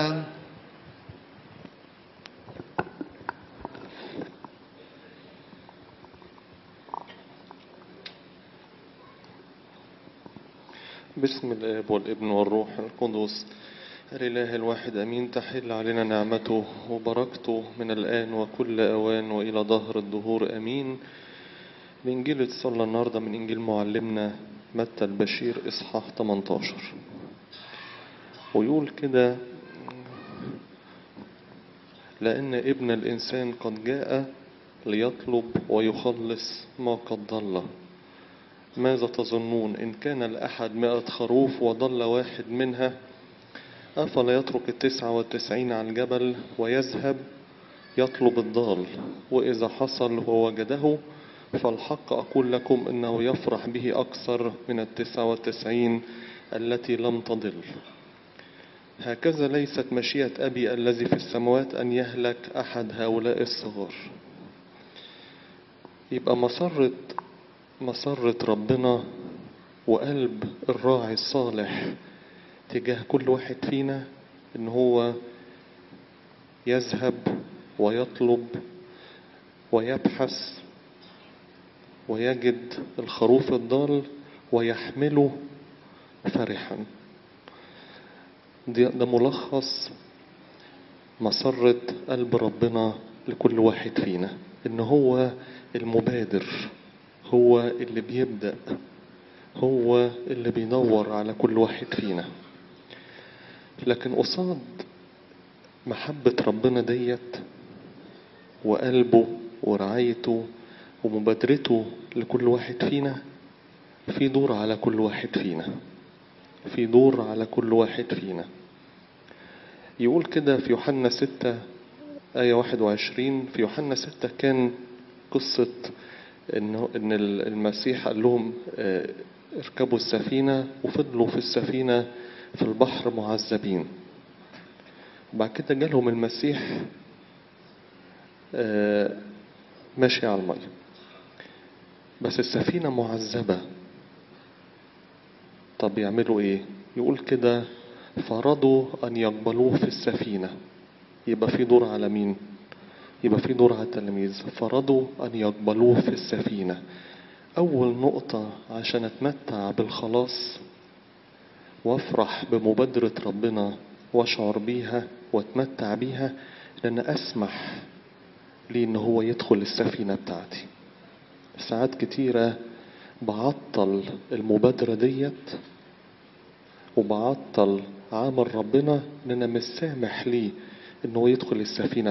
السلام بسم الآب والابن والروح القدس الإله الواحد أمين تحل علينا نعمته وبركته من الآن وكل أوان وإلى ظهر الدهور أمين الإنجيل اتصلى النهاردة من إنجيل معلمنا متى البشير إصحاح 18 ويقول كده لأن ابن الإنسان قد جاء ليطلب ويخلص ما قد ضل ماذا تظنون إن كان لأحد مئة خروف وضل واحد منها أفلا يترك التسعة والتسعين على الجبل ويذهب يطلب الضال وإذا حصل ووجده فالحق أقول لكم إنه يفرح به أكثر من التسعة والتسعين التي لم تضل هكذا ليست مشيئة أبي الذي في السماوات أن يهلك أحد هؤلاء الصغار يبقى مسرة مسرة ربنا وقلب الراعي الصالح تجاه كل واحد فينا ان هو يذهب ويطلب ويبحث ويجد الخروف الضال ويحمله فرحا ده ده ملخص مسرة قلب ربنا لكل واحد فينا ان هو المبادر هو اللي بيبدأ هو اللي بيدور على كل واحد فينا لكن قصاد محبة ربنا ديت وقلبه ورعايته ومبادرته لكل واحد فينا في دور على كل واحد فينا في دور على كل واحد فينا يقول كده في يوحنا ستة آية 21 في يوحنا ستة كان قصة إنه إن المسيح قال لهم آه، اركبوا السفينة وفضلوا في السفينة في البحر معذبين بعد كده جالهم المسيح آه، ماشي على المية بس السفينة معذبة طب يعملوا ايه يقول كده فرضوا ان يقبلوه في السفينة يبقى في دور على مين يبقى في دور على التلاميذ فرضوا ان يقبلوه في السفينة اول نقطة عشان اتمتع بالخلاص وافرح بمبادرة ربنا واشعر بيها واتمتع بيها لان اسمح ليه ان هو يدخل السفينة بتاعتي ساعات كتيرة بعطل المبادرة ديت وبعطل عمل ربنا ان انا مش سامح ليه ان هو يدخل السفينة